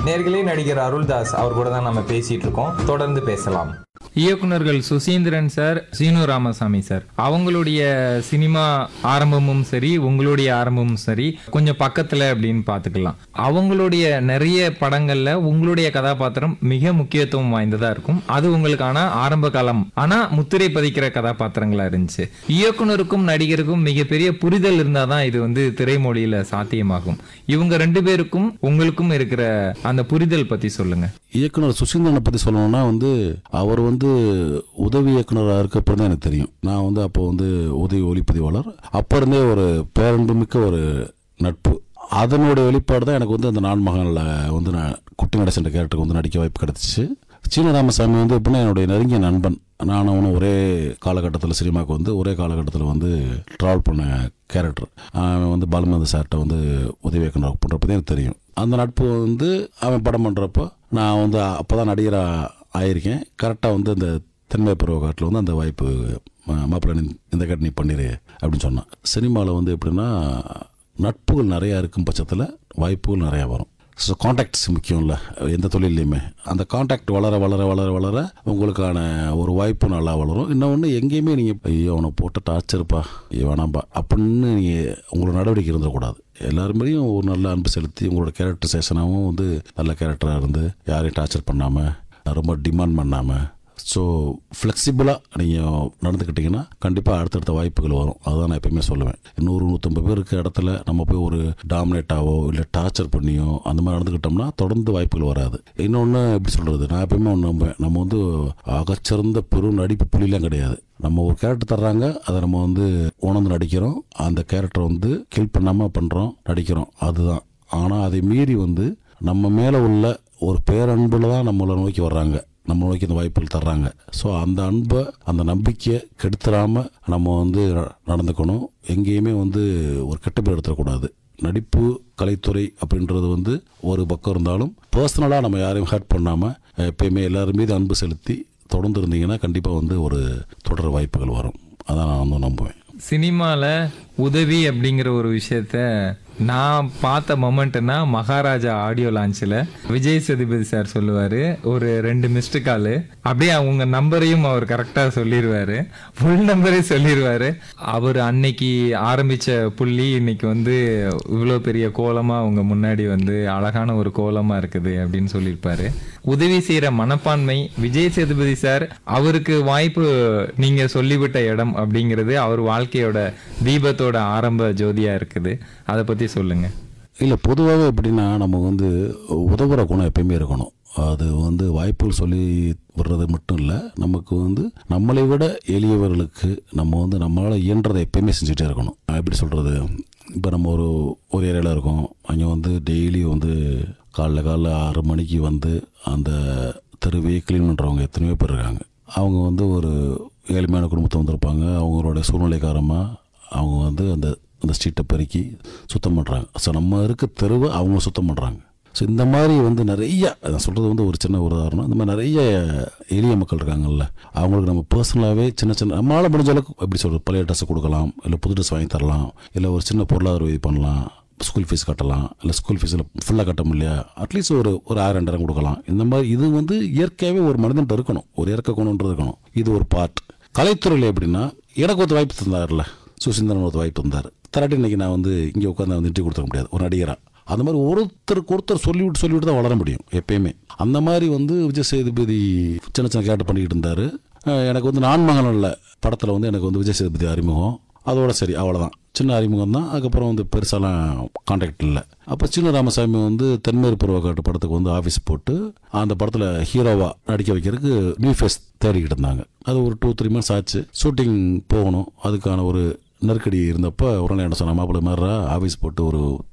நேர்களே நடிகர் அருள்தாஸ் அவர் கூட தான் நம்ம பேசிட்டு இருக்கோம் தொடர்ந்து பேசலாம் இயக்குனர்கள் சுசீந்திரன் சார் சீனு ராமசாமி சார் அவங்களுடைய சினிமா ஆரம்பமும் சரி உங்களுடைய ஆரம்பமும் சரி கொஞ்சம் பக்கத்துல அப்படின்னு பார்த்துக்கலாம் அவங்களுடைய நிறைய படங்கள்ல உங்களுடைய கதாபாத்திரம் மிக முக்கியத்துவம் வாய்ந்ததா இருக்கும் அது உங்களுக்கான ஆரம்ப காலம் ஆனா முத்திரை பதிக்கிற கதாபாத்திரங்களா இருந்துச்சு இயக்குனருக்கும் நடிகருக்கும் மிகப்பெரிய புரிதல் இருந்தாதான் இது வந்து திரைமொழியில சாத்தியமாகும் இவங்க ரெண்டு பேருக்கும் உங்களுக்கும் இருக்கிற அந்த புரிதல் பத்தி சொல்லுங்க இயக்குனர் சுசீந்திரனை பற்றி சொல்லணும்னா வந்து அவர் வந்து உதவி இயக்குனராக இருக்கப்பறம் தான் எனக்கு தெரியும் நான் வந்து அப்போ வந்து உதவி ஒளிப்பதிவாளர் அப்போ இருந்தே ஒரு பேரன்புமிக்க ஒரு நட்பு அதனுடைய வெளிப்பாடு தான் எனக்கு வந்து அந்த நான் மகனில் வந்து நான் குட்டி நடேசன் கேரக்டருக்கு வந்து நடிக்க வாய்ப்பு கிடச்சிச்சு சீன ராமசாமி வந்து எப்படின்னா என்னுடைய நெருங்கிய நண்பன் நானும் அவனும் ஒரே காலகட்டத்தில் சினிமாவுக்கு வந்து ஒரே காலகட்டத்தில் வந்து ட்ராவல் பண்ண கேரக்டர் அவன் வந்து பாலுமந்த சார்கிட்ட வந்து உதவி இயக்குனர் பண்ணுறப்ப எனக்கு தெரியும் அந்த நட்பு வந்து அவன் படம் பண்ணுறப்போ நான் வந்து அப்போ தான் நடிகராக ஆயிருக்கேன் கரெக்டாக வந்து அந்த தென்மை பருவ காட்டில் வந்து அந்த வாய்ப்பு ம- மாப்பிள்ளை நீ இந்த காட்டு நீ பண்ணிடு அப்படின்னு சொன்னான் சினிமாவில் வந்து எப்படின்னா நட்புகள் நிறையா இருக்கும் பட்சத்தில் வாய்ப்புகள் நிறையா வரும் ஸோ காண்டாக்ட்ஸ் முக்கியம்ல எந்த தொழிலையுமே அந்த காண்டாக்ட் வளர வளர வளர வளர உங்களுக்கான ஒரு வாய்ப்பு நல்லா வளரும் இன்னொன்று எங்கேயுமே நீங்கள் ஐயோ அவனை போட்டு டார்ச்சர்ப்பா ஐயோ வேணாம்பா அப்படின்னு நீங்கள் உங்களோட நடவடிக்கை இருந்துடக்கூடாது எல்லாருமேயும் ஒரு நல்ல அன்பு செலுத்தி உங்களோட கேரக்டரைசேஷனாகவும் வந்து நல்ல கேரக்டராக இருந்து யாரையும் டார்ச்சர் பண்ணாமல் ரொம்ப டிமாண்ட் பண்ணாமல் ஸோ ஃப்ளெக்சிபிளாக நீங்கள் நடந்துக்கிட்டிங்கன்னா கண்டிப்பாக அடுத்தடுத்த வாய்ப்புகள் வரும் அதுதான் நான் எப்பயுமே சொல்லுவேன் நூறு நூற்றம்பது பேர் இருக்க இடத்துல நம்ம போய் ஒரு டாமினேட்டாவோ இல்லை டார்ச்சர் பண்ணியோ அந்த மாதிரி நடந்துக்கிட்டோம்னா தொடர்ந்து வாய்ப்புகள் வராது இன்னொன்று எப்படி சொல்கிறது நான் எப்பயுமே ஒன்று நம்புவேன் நம்ம வந்து அகச்சிறந்த பெரும் நடிப்பு புள்ளிலாம் கிடையாது நம்ம ஒரு கேரக்டர் தர்றாங்க அதை நம்ம வந்து உணர்ந்து நடிக்கிறோம் அந்த கேரக்டர் வந்து கில் பண்ணாமல் பண்ணுறோம் நடிக்கிறோம் அதுதான் ஆனால் அதை மீறி வந்து நம்ம மேலே உள்ள ஒரு பேரன்பில் தான் நம்மளை நோக்கி வர்றாங்க நம்ம நோக்கி இந்த வாய்ப்புகள் தர்றாங்க ஸோ அந்த அன்பை அந்த நம்பிக்கையை கெடுத்துடாம நம்ம வந்து ந- நடந்துக்கணும் எங்கேயுமே வந்து ஒரு கெட்ட பேர் எடுத்துடக்கூடாது நடிப்பு கலைத்துறை அப்படின்றது வந்து ஒரு பக்கம் இருந்தாலும் பர்சனலாக நம்ம யாரையும் ஹர்ட் பண்ணாமல் எப்பயுமே எல்லாரும் மீது அன்பு செலுத்தி தொடர்ந்து இருந்தீங்கன்னா கண்டிப்பாக வந்து ஒரு தொடர் வாய்ப்புகள் வரும் அதான் நான் வந்து நம்புவேன் சினிமால உதவி அப்படிங்கிற ஒரு விஷயத்த நான் பார்த்த மொமெண்ட்னா மகாராஜா ஆடியோ லான்ச்சில் விஜய் சேதுபதி சார் சொல்லுவார் ஒரு ரெண்டு மிஸ்டு காலு அப்படியே அவங்க நம்பரையும் அவர் கரெக்டாக சொல்லிடுவாரு ஃபுல் நம்பரே சொல்லிடுவாரு அவர் அன்னைக்கு ஆரம்பித்த புள்ளி இன்னைக்கு வந்து இவ்வளோ பெரிய கோலமாக அவங்க முன்னாடி வந்து அழகான ஒரு கோலமாக இருக்குது அப்படின்னு சொல்லியிருப்பாரு உதவி செய்கிற மனப்பான்மை விஜய் சேதுபதி சார் அவருக்கு வாய்ப்பு நீங்கள் சொல்லிவிட்ட இடம் அப்படிங்கிறது அவர் வாழ்க்கையோட தீபத்தோட ஆரம்ப ஜோதியா இருக்குது அதை பற்றி சொல்லுங்க இல்லை பொதுவாகவே எப்படின்னா நம்ம வந்து உதவுற குணம் எப்பயுமே இருக்கணும் அது வந்து வாய்ப்புகள் சொல்லி விடுறது மட்டும் இல்லை நமக்கு வந்து நம்மளை விட எளியவர்களுக்கு நம்ம வந்து நம்மளால் இயன்றதை எப்பயுமே செஞ்சுட்டே இருக்கணும் எப்படி சொல்கிறது இப்போ நம்ம ஒரு ஒரு ஏரியாவில் இருக்கோம் அங்கே வந்து டெய்லி வந்து காலைல காலைல ஆறு மணிக்கு வந்து அந்த தெருவே க்ளீன் பண்ணுறவங்க எத்தனையோ பேர் இருக்காங்க அவங்க வந்து ஒரு ஏழ்மையான குடும்பத்தை வந்திருப்பாங்க அவங்களோட சூழ்நிலை காரணமாக அவங்க வந்து அந்த அந்த ஸ்ட்ரீட்டை பெருக்கி சுத்தம் பண்ணுறாங்க ஸோ நம்ம இருக்க தெருவை அவங்க சுத்தம் பண்ணுறாங்க ஸோ இந்த மாதிரி வந்து நிறைய நான் சொல்கிறது வந்து ஒரு சின்ன ஒரு உதாரணம் இந்த மாதிரி நிறைய எளிய மக்கள் இருக்காங்கல்ல அவங்களுக்கு நம்ம பர்சனலாகவே சின்ன சின்ன நம்மளால் முடிஞ்ச அளவுக்கு எப்படி சொல்கிறது பழைய ட்ரெஸ்ஸை கொடுக்கலாம் இல்லை புது ட்ரெஸ் வாங்கி தரலாம் இல்லை ஒரு சின்ன பொருளாதார உதவி பண்ணலாம் ஸ்கூல் ஃபீஸ் கட்டலாம் இல்லை ஸ்கூல் ஃபீஸில் ஃபுல்லாக கட்ட முடியல அட்லீஸ்ட் ஒரு ஒரு ஆயிரம் ரெண்டாயிரம் கொடுக்கலாம் இந்த மாதிரி இது வந்து இயற்கையாகவே ஒரு மனிதன்ட்ட இருக்கணும் ஒரு இயற்கை குணம்ன்றது இருக்கணும் இது ஒரு பார்ட் கலைத்துறையில் எப்படின்னா எனக்கு ஒரு வாய்ப்பு தந்தார்ல சுசீந்திரன் ஒரு வாய்ப்பு தந்தார் தராட்டி இன்னைக்கு நான் வந்து இங்கே உட்காந்து வந்து இன்டர்வியூ கொடுத்துக்க முடியாது ஒரு நடிகராக அந்த மாதிரி ஒருத்தருக்கு ஒருத்தர் சொல்லிவிட்டு சொல்லிவிட்டு தான் வளர முடியும் எப்பயுமே அந்த மாதிரி வந்து விஜய் சேதுபதி சின்ன சின்ன கேரக்டர் பண்ணிக்கிட்டு இருந்தார் எனக்கு வந்து நான் மகன் இல்லை படத்தில் வந்து எனக்கு வந்து விஜய் சேதுபதி அறிமுகம் அதோட சரி அவ்வளோதான் சின்ன அறிமுகம் தான் அதுக்கப்புறம் வந்து பெருசாலாம் கான்டாக்ட் இல்லை அப்போ சின்ன ராமசாமி வந்து தென்மேற்கு பருவக்காட்டு படத்துக்கு வந்து ஆஃபீஸ் போட்டு அந்த படத்தில் ஹீரோவாக நடிக்க வைக்கிறதுக்கு நியூ ஃபேஸ் தேடிக்கிட்டு இருந்தாங்க அது ஒரு டூ த்ரீ மந்த்ஸ் ஆச்சு ஷூட்டிங் போகணும் அதுக்கான ஒரு நெருக்கடி இருந்தப்போ உடனே என்ன சொன்ன மாப்பிள்ளை மாதிரிரா ஆஃபீஸ் போட்டு ஒரு